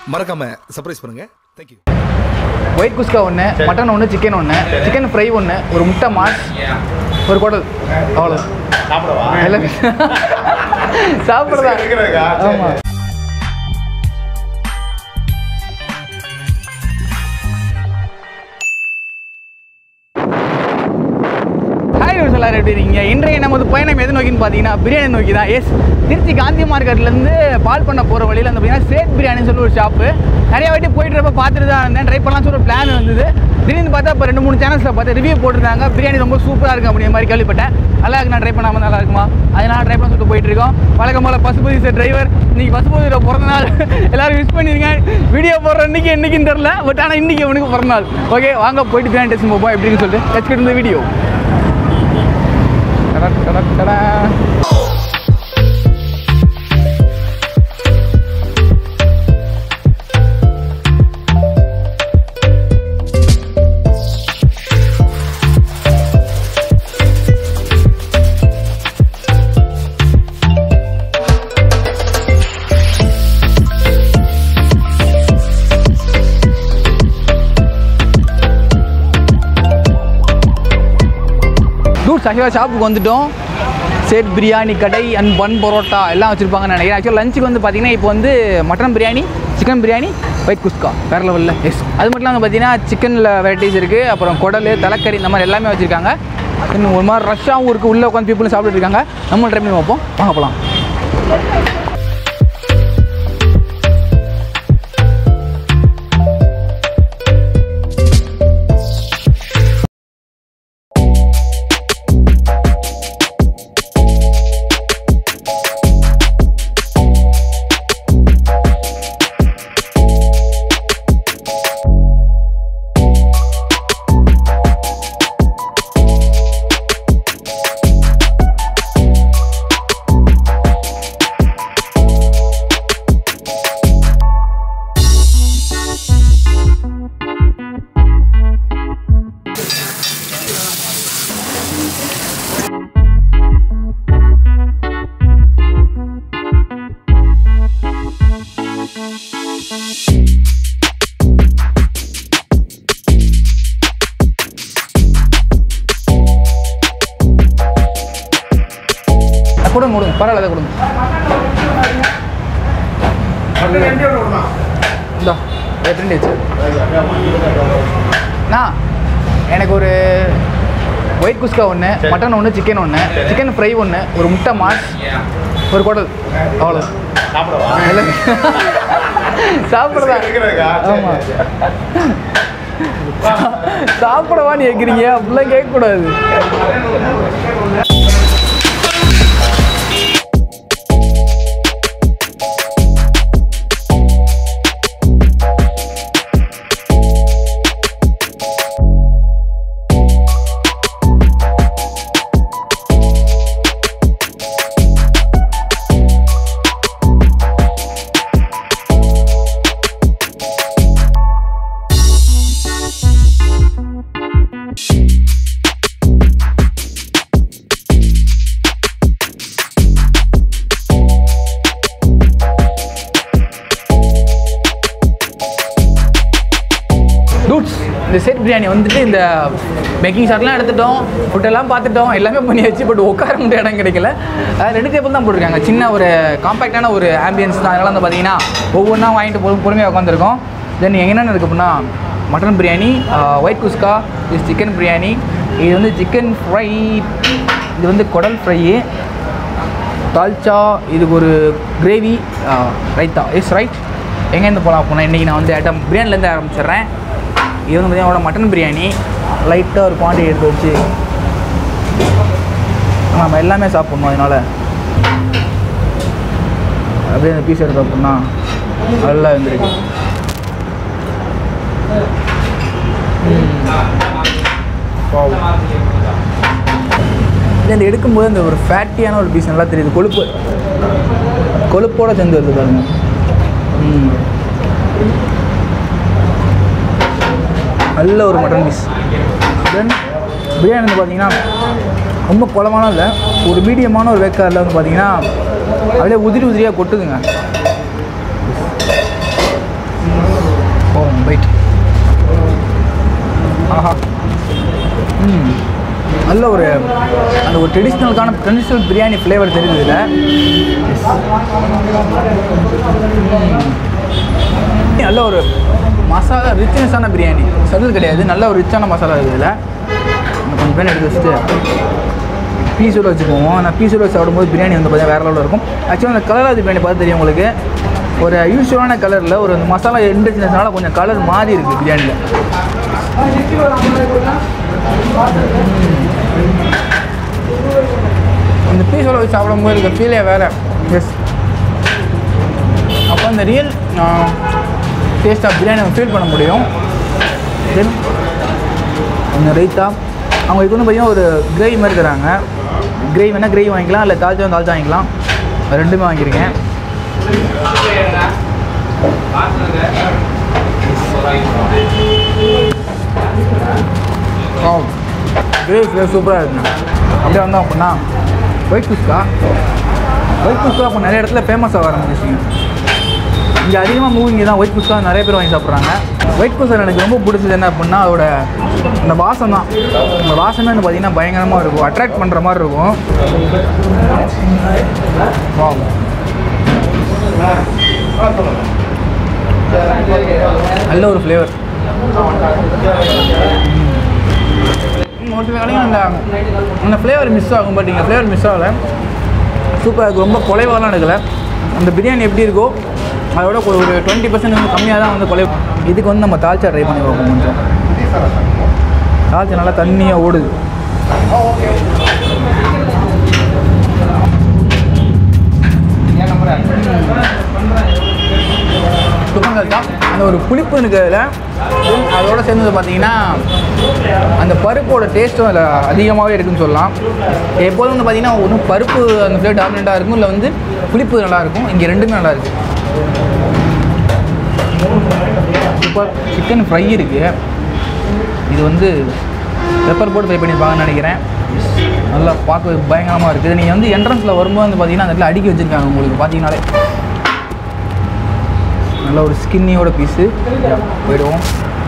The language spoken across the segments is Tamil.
மறக்காம சர்ப்ரைஸ் பண்ணுங்க தேங்க்யூ ஒயிட் குஸ்கா ஒன்று மட்டன் ஒன்று சிக்கன் ஒன்று சிக்கன் ஃப்ரை ஒன்று ஒரு முட்டை மாஸ் ஒரு குடல் அவ்வளோ சாப்பிடவா எல்லாமே சாப்பிட்றதா இருக்கிறதுக்கா? சரி. ஆமாம் ஹாய் ஒரு எல்லாரும் எப்படி இருக்கீங்க இன்றைய நமது பயணம் எது நோக்கின்னு பார்த்தீங்கன்னா பிரியாணி நோக்கி தான் எஸ் திருச்சி காந்தி மார்க்கெட்லேருந்து பால் பண்ண போகிற வழியில் வந்து பார்த்தீங்கன்னா சேட் பிரியாணின்னு சொல்லி ஒரு ஷாப்பு நிறைய வாட்டி போயிட்டு இருப்ப பார்த்துட்டு தான் இருந்தேன் ட்ரை பண்ணலாம் சொல்லி ஒரு பிளான் வந்தது திடீர்னு பார்த்தா இப்போ ரெண்டு மூணு சேனல்ஸில் பார்த்து ரிவ்யூ போட்டிருந்தாங்க பிரியாணி ரொம்ப சூப்பராக இருக்கும் அப்படிங்கிற மாதிரி கேள்விப்பட்டேன் நல்லா இருக்கு நான் ட்ரை பண்ணாமல் நல்லா இருக்குமா அதனால ட்ரை பண்ண சொல்லிட்டு போயிட்டு இருக்கோம் வழக்கம் போல பசுபதி சார் டிரைவர் இன்னைக்கு பசுபதியோட பிறந்த நாள் எல்லாரும் விஷ் பண்ணிருங்க வீடியோ போடுற இன்னைக்கு என்னைக்குன்னு தெரில பட் ஆனால் இன்னைக்கு அவனுக்கு பிறந்த நாள் ஓகே வாங்க போயிட்டு பிரியாணி டெஸ்ட் போவோம் எப்படின்னு சொல்லிட்டு லெட்ஸ் கெட் இந்த வீடியோ டடா டடா டடா டூட் ஆக்சுவலாக ஷாப்புக்கு வந்துட்டோம் சேட் பிரியாணி கடை அண்ட் பன் பரோட்டா எல்லாம் வச்சுருப்பாங்கன்னு நினைக்கிறேன் ஆக்சுவலாக லஞ்சுக்கு வந்து பார்த்தீங்கன்னா இப்போ வந்து mutton biryani chicken biryani white kuska வேறு லெவலில் எஸ் அது மட்டும் இல்லாமல் பார்த்தீங்கன்னா சிக்கனில் வெரைட்டிஸ் இருக்குது அப்புறம் குடல் தலைக்கறி இந்த மாதிரி எல்லாமே வச்சுருக்காங்க இன்னும் ஒரு மாதிரி ரஷ்ஷாகவும் இருக்குது உள்ளே உட்காந்து பீப்புளும் சாப்பிட்டுட்டு இருக்காங்க நம்ம ட்ரை பண்ணி பார்ப்போம் வாங்க போகலாம் அஹ் கொடுங்க கொடுங்க பரவாயில்ல அதை கொடுங்க இந்தா ரெண்டு வச்சு நான் எனக்கு ஒரு ஒயிட் குஸ்கா ஒன்று மட்டன் ஒன்று சிக்கன் ஒன்று சிக்கன் ஃப்ரை ஒன்று ஒரு முட்டை மாஸ் ஒரு குடல் அவ்வளோ சாப்பிடவா எல்லாமே சாப்பிட்றதா இருக்கிறதுக்கா? சரி, ஆமாம் சரி. சாப்பிடவான்னு கேட்குறீங்க அப்படிலாம் கேட்கக்கூடாது டூட்ஸ் இந்த செட் பிரியாணி வந்துட்டு இந்த மேக்கிங் ஷாட்லாம் எடுத்துட்டோம் ஃபுட்டெல்லாம் பார்த்துட்டோம் எல்லாமே பண்ணியாச்சு பட் உட்கார முடிய இடம் கிடைக்கல அஹ் ரெண்டு டேபிள் தான் போட்டிருக்காங்க சின்ன ஒரு காம்பேக்டான ஒரு ஆம்பியன்ஸ் தான் அதனால் வந்து பார்த்தீங்கன்னா ஒவ்வொன்றா வாங்கிட்டு பொறு பொறுமையாக உட்காந்துருக்கோம் தென் என்னென்ன இருக்குது அப்படின்னா மட்டன் பிரியாணி ஒயிட் குஸ்கா இது சிக்கன் பிரியாணி இது வந்து சிக்கன் ஃப்ரை இது வந்து குடல் ஃப்ரையு தால்ச்சா இதுக்கு ஒரு கிரேவி ரைத்தா எஸ் ரைட் எங்கேருந்து போகலாம் போனால் இன்றைக்கி நான் வந்து ஐட்டம் பிரியாணிலேருந்து ஆரம்பிச்சிடுறேன் இது வந்து பார்த்தீங்கன்னா மட்டன் பிரியாணி லைட்டாக ஒரு குவான்டிட்டி எடுத்து வச்சு நம்ம எல்லாமே சாப்பிட்ணும் அதனால் அப்படியே அந்த பீஸ் எடுத்து அப்படின்னா நல்லா இருந்திருக்கு இல்லை இந்த எடுக்கும்போது அந்த ஒரு ஃபேட்டியான ஒரு பீஸ் நல்லா தெரியுது கொழுப்பு கொழுப்போட சேர்ந்து வருது பாருங்க ம் நல்ல ஒரு மட்டன் பீஸ் தென் பிரியாணி வந்து பார்த்தீங்கன்னா ரொம்ப குளமான இல்லை ஒரு மீடியமான ஒரு வேக்காரில் வந்து பார்த்தீங்கன்னா அப்படியே உதிரி உதிரியாக கொட்டுதுங்க வெயிட் ஆஹா ம் நல்ல ஒரு அந்த ஒரு ட்ரெடிஷ்னலுக்கான ட்ரெடிஷ்னல் பிரியாணி ஃப்ளேவர் தெரியுது இதில் நல்ல ஒரு மசாலா ரிச்னஸான பிரியாணி சதுல் கிடையாது நல்ல ஒரு ரிச்சான மசாலா இருக்குது இதில் நம்ம கொஞ்சம் பேர் எடுத்து வச்சுட்டு பீஸோட வச்சு போவோம் ஆனால் பீஸோட வச்சு சாப்பிடும்போது பிரியாணி வந்து பார்த்தீங்கன்னா வேறு லெவலில் இருக்கும் ஆக்சுவலாக அந்த கலராஜ் பிரியாணி பார்த்து தெரியும் உங்களுக்கு ஒரு யூஸ்வலான கலரில் ஒரு மசாலா எண்டுச்சுனால கொஞ்சம் கலர் மாறி இருக்குது பிரியாணியில் இந்த பீஸோட வச்சு சாப்பிடும்போது இருக்க ஃபீலே வேறு எஸ் அப்போ அந்த ரியல் டேஸ்ட் ஆஃப் பிரியாணி நம்ம ஃபீல் பண்ண முடியும் தென் இந்த ரைத்தா அவங்க இது வந்து பார்த்தீங்கன்னா ஒரு கிரேவி மாதிரி தராங்க கிரேவி வேணால் கிரேவி வாங்கிக்கலாம் இல்லை தால்ச்சா தால்ச்சா வாங்கிக்கலாம் அது ரெண்டுமே வாங்கியிருக்கேன் கிரேவி ஃப்ளேவர் சூப்பராக இருக்குங்க அப்படியே வந்தோம் அப்படின்னா ஒயிட் குஸ்கா ஒயிட் குஸ்கா இப்போ நிறைய இடத்துல ஃபேமஸ் ஆக ஆரம்பிச்சிச்சிங்க இங்கே அதிகமாக மூவிங்க தான் ஒயிட் குஸ்கா நிறைய பேர் வாங்கி சாப்பிட்றாங்க ஒயிட் குஸ்கா எனக்கு ரொம்ப பிடிச்சது என்ன அப்படின்னா அதோட அந்த வாசம் தான் அந்த வாசமே வந்து பார்த்தீங்கன்னா பயங்கரமாக இருக்கும் அட்ராக்ட் பண்ணுற மாதிரி இருக்கும் Wow. நல்ல ஒரு ஃப்ளேவர் ஒரு சில கடைகள் அந்த அந்த ஃப்ளேவர் மிஸ் ஆகும் பட் இங்கே ஃப்ளேவர் மிஸ் ஆகலை சூப்பராக இருக்குது ரொம்ப குலைவாலாம் எடுக்கலை அந்த பிரியாணி எப்படி இருக்கோ அதோட ஒரு டுவெண்ட்டி பர்சன்ட் வந்து கம்மியாக தான் வந்து குலை இதுக்கு வந்து நம்ம தால்ச்சா ட்ரை பண்ணி பார்ப்போம் கொஞ்சம் தால்ச்சா நல்லா தண்ணியாக ஓடுது சுகங்கள் தான் அந்த ஒரு புளிப்பு இருக்கிறதுல then அதோட சேர்ந்தது பார்த்தீங்கன்னா அந்த பருப்போட டேஸ்ட்டும் அதில் அதிகமாகவே இருக்குன்னு சொல்லலாம் எப்போதும் வந்து பார்த்தீங்கன்னா ஒன்று பருப்பு அந்த ஃப்ளேவர் டாமினண்ட்டாக இருக்கும் இல்லை வந்து புளிப்பு நல்லா இருக்கும் இங்கே ரெண்டுமே நல்லா இருக்கு சூப்பர் சிக்கன் ஃப்ரை இருக்குது இது வந்து பெப்பர் போட்டு ஃப்ரை பண்ணியிருப்பாங்கன்னு நினைக்கிறேன் நல்லா பார்க்க பயங்கரமாக இருக்குது நீங்கள் வந்து என்ட்ரன்ஸில் வரும்போது வந்து பார்த்தீங்கன்னா அந்த இடத்துல அடுக்கி வச்சுருக்காங்க உங்களுக்கு பார்த்தீங்கன்னாலே நல்ல ஒரு ஸ்கின்னியோட பீஸு போயிடுவோம்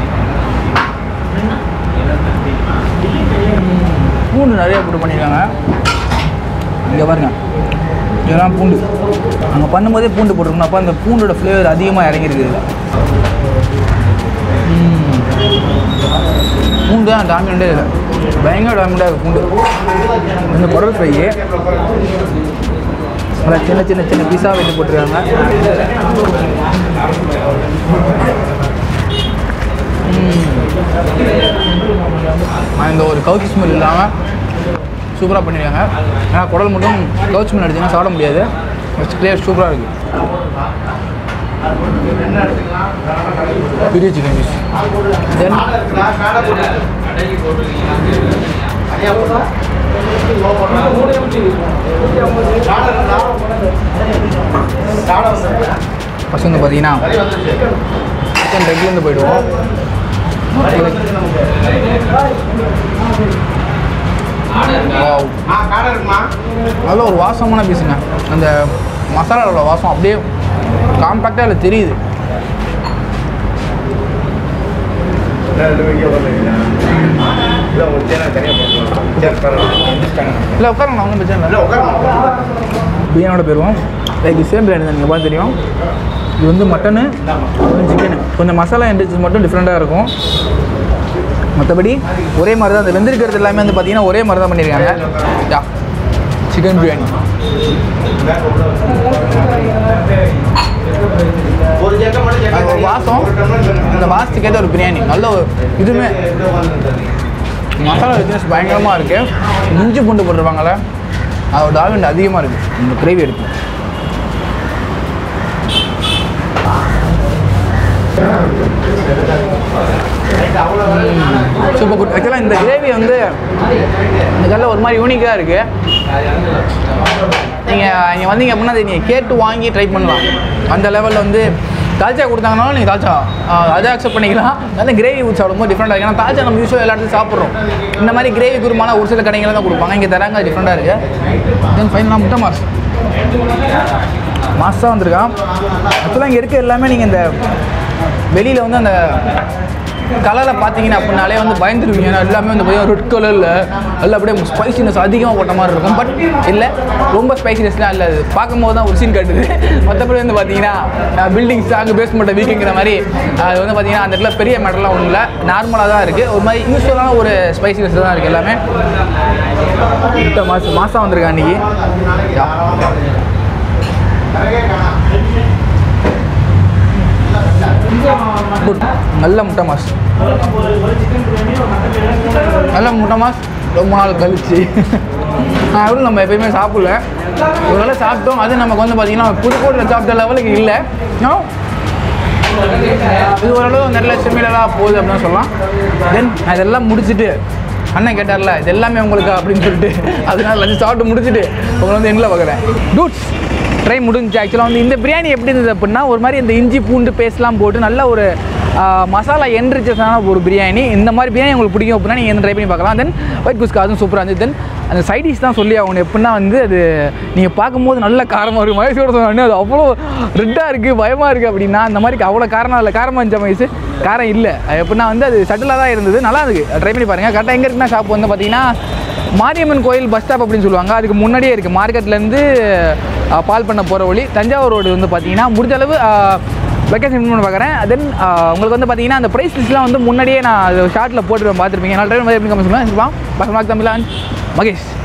பூண்டு நிறைய போட்டு பண்ணியிருக்காங்க இங்கே பாருங்க இதெல்லாம் பூண்டு அங்கே பண்ணும்போதே பூண்டு போட்டிருக்கணும் அப்போ அந்த பூண்டோட ஃப்ளேவர் அதிகமாக இறங்கியிருக்கு இதில் ம். பூண்டு தான் டாமினண்டே இல்லை பயங்கர டாமினண்டாக இருக்குது பூண்டு இந்த குடல் ஃப்ரை நல்லா சின்ன சின்ன சின்ன பீஸாக வெட்டி போட்டிருக்காங்க ம். இந்த ஒரு கவுச்சி ஸ்மெல் இல்லாமல் சூப்பராக பண்ணியிருக்காங்க ஏன்னா குடல் மட்டும் கவுச்சி ஸ்மெல் அடிச்சுன்னா சாப்பிட முடியாது கிளியர் சூப்பராக இருக்குது பெரிய சிக்கன் பீஸ் தென் ஃபஸ்ட் வந்து பார்த்தீங்கன்னா சிக்கன் ரெக்லேருந்து போயிடுவோம் Wow. நல்ல ஒரு வாசமான பீஸுங்க அந்த மசாலாவோட வாசம் அப்படியே காம்பேக்டாக அதில் தெரியுது இல்லை உட்காருங்க ஒன்றும் பிரச்சனை இல்லை பிரியாணியோட போயிடுவோம் லைக் சேம் பிரியாணி தான் நீங்கள் பார்த்து தெரியும் இது வந்து மட்டனு சிக்கனு கொஞ்சம் மசாலா என்ரிச்சஸ் மட்டும் டிஃப்ரெண்ட்டாக இருக்கும் மற்றபடி ஒரே மாதிரி தான் அந்த வெந்திருக்கிறது எல்லாமே வந்து பார்த்தீங்கன்னா ஒரே மாதிரி தான் பண்ணியிருக்காங்க யா சிக்கன் பிரியாணி அது ஒரு வாசம் அந்த வாசத்துக்கு ஏற்ற ஒரு பிரியாணி நல்ல ஒரு இதுவுமே மசாலா வித்தியாசம் பயங்கரமாக இருக்குது இஞ்சி பூண்டு போட்டிருப்பாங்கல்ல அதோட டால்மெண்ட் அதிகமாக இருக்குது இந்த கிரேவி எடுத்து சூப்பர் குட் ஆக்சுவலாக இந்த கிரேவி வந்து இந்த கல்ல ஒரு மாதிரி யூனிக்காக இருக்குது நீங்கள் நீங்கள் வந்தீங்க அப்படின்னா அதை நீங்கள் கேட்டு வாங்கி ட்ரை பண்ணலாம் அந்த லெவலில் வந்து தால்ச்சா கொடுத்தாங்கனாலும் நீங்கள் தால்ச்சா அதை அக்செப்ட் பண்ணிக்கலாம் நல்ல கிரேவி ஊற்றி சாப்பிடும்போது டிஃப்ரெண்டாக இருக்குது ஏன்னா தால்ச்சா நம்ம யூஸ்வலாக எல்லா இடத்துலையும் சாப்பிட்றோம் இந்த மாதிரி கிரேவி குருமான ஒரு சில கடைகளில் தான் கொடுப்பாங்க இங்கே தராங்க அது டிஃப்ரெண்டாக இருக்குது தென் ஃபைனலாக முட்டை மாஸ் மாஸாக வந்திருக்கான் ஆக்சுவலாக இங்கே இருக்க எல்லாமே நீங்கள் இந்த வெளியில் வந்து அந்த கலரை பார்த்தீங்கன்னா அப்படின்னாலே வந்து பயந்துருவீங்க ஏன்னா எல்லாமே வந்து பார்த்தீங்கன்னா ரெட் கலரில் எல்லாம் அப்படியே ஸ்பைசினஸ் அதிகமாக போட்ட மாதிரி இருக்கும் பட் இல்லை ரொம்ப ஸ்பைசினஸ்லாம் இல்லை அது பார்க்கும்போது தான் ஒரு சீன் கட்டுது மற்றபடி வந்து பார்த்தீங்கன்னா பில்டிங்ஸ் அங்கே பேஸ்மெண்ட்டை வீக்குங்கிற மாதிரி அது வந்து பார்த்தீங்கன்னா அந்த இடத்துல பெரிய மேட்டர்லாம் ஒன்றும் இல்லை நார்மலாக தான் இருக்குது ஒரு மாதிரி யூஸ்வலான ஒரு ஸ்பைசினஸ் தான் இருக்குது எல்லாமே முட்டை மாதம் மாதம் வந்திருக்கா அன்றைக்கி குட் நல்ல முட்டை மாஸ் நல்ல முட்டை மாஸ் ரொம்ப நாள் கழிச்சு நான் எவ்வளோ நம்ம எப்பயுமே சாப்பிடல ஒரு நாள் சாப்பிட்டோம் அது நமக்கு வந்து பார்த்தீங்கன்னா புதுக்கோட்டையில் சாப்பிட்ட லெவலுக்கு இல்லை No. இது ஓரளவு நல்ல சிமிலராக போகுது அப்படின்னு சொல்லலாம் தென் அதெல்லாம் முடிச்சுட்டு அண்ணன் கேட்டார்ல இது எல்லாமே உங்களுக்கு அப்படின்னு சொல்லிட்டு அதனால லஞ்சு சாப்பிட்டு முடிச்சுட்டு உங்களை வந்து எண்ணில் பார்க்குறேன் டூட்ஸ் ட்ரை முடிஞ்சு ஆக்சுவலாக வந்து இந்த பிரியாணி எப்படி இருந்தது அப்படின்னா ஒரு மாதிரி இந்த இஞ்சி பூண்டு பேஸ்ட்லாம் போட்டு நல்ல ஒரு ஆ, மசாலா என்ரிச்சஸான ஒரு பிரியாணி இந்த மாதிரி பிரியாணி உங்களுக்கு பிடிக்கும் அப்படின்னா நீங்கள் ட்ரை பண்ணி பார்க்கலாம் தென் ஒயிட் குஸ்கா அதுவும் சூப்பராக இருந்துச்சு தென் அந்த சைடிஷ் தான் சொல்லி ஆகணும் எப்படின்னா வந்து அது நீங்கள் பார்க்கும்போது நல்ல காரமாக இருக்கும் மயசோட சொன்னோடனே அது அவ்வளோ ரெட்டாக இருக்குது பயமாக இருக்குது அப்படின்னா அந்த மாதிரி அவ்வளோ காரணம் இல்லை காரமாக இருந்துச்சா மயசு காரம் இல்லை அது எப்படின்னா வந்து அது சட்டிலாக தான் இருந்தது நல்லா இருக்கு ட்ரை பண்ணி பாருங்கள் கரெக்டாக எங்கே இருக்குன்னா ஷாப் வந்து பார்த்தீங்கன்னா மாரியம்மன் கோயில் பஸ் ஸ்டாப் அப்படின்னு சொல்லுவாங்க அதுக்கு முன்னாடியே இருக்குது மார்க்கெட்லேருந்து பால் பண்ண போகிற வழி தஞ்சாவூர் ரோடு வந்து பார்த்தீங்கன்னா முடிஞ்ச அளவு வெக்கேஷன் பண்ணி பார்க்குறேன் தென் உங்களுக்கு வந்து பார்த்தீங்கன்னா அந்த ப்ரைஸ் லிஸ்ட்லாம் வந்து முன்னாடியே நான் ஷார்ட்டில் போட்டுருவேன் பார்த்துருப்பீங்க நான் ட்ரைவ் எப்படி கம்மி சொல்லுவேன் பசங்க தமிழான் மகேஷ்